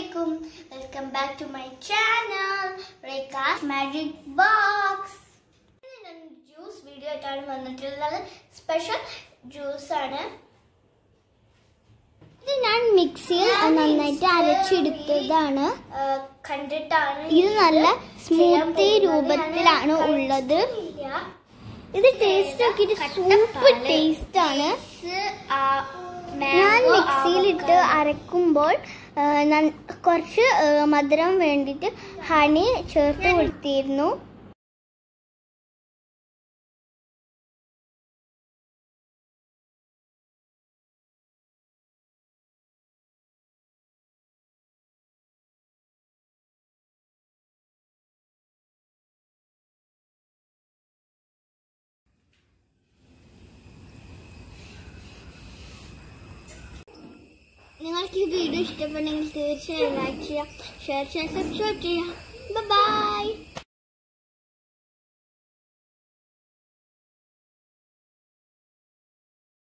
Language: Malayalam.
അലൈക്കും welcome back to my channel Rekha's magic box juice video ആയിട്ടാണ് വന്നിട്ടുള്ളത് സ്പെഷ്യൽ ജ്യൂസ് ആണ് ഇത് ഞാൻ മിക്സിയിൽ നന്നായിട്ട് അരച്ചെടുത്തതാണ് ആ, കണ്ടിട്ടാണ് ഇത് നല്ല ചെയ്യാൻ സ്മൂത്തി പോകുന്നത്. രൂപത്തിലാണ് ഞാൻ ഉള്ളത് കഴിച്ചിട്ടില്ല. ഇത് ടേസ്റ്റ് നോക്കിയിട്ട് സൂപ്പർ ടേസ്റ്റ് ആണ് ഇത്, ആ, ഞാൻ mango, മിക്സിയിലിട്ട് avocado. അരക്കുമ്പോൾ ആ, നൻ- കുറച്ച് ആ, മധുരം വേണ്ടിയിട്ട് ഹണി ചേർത്ത് കൊടുത്തിരുന്നു നിങ്ങൾക്ക് ഈ വീഡിയോ ഇഷ്ടപ്പെട്ടെങ്കിൽ തീർച്ചയായും ലൈക്ക് ചെയ്യുക ഷെയർ ചെയ്യുക സബ്സ്ക്രൈബ് ചെയ്യുക ബൈ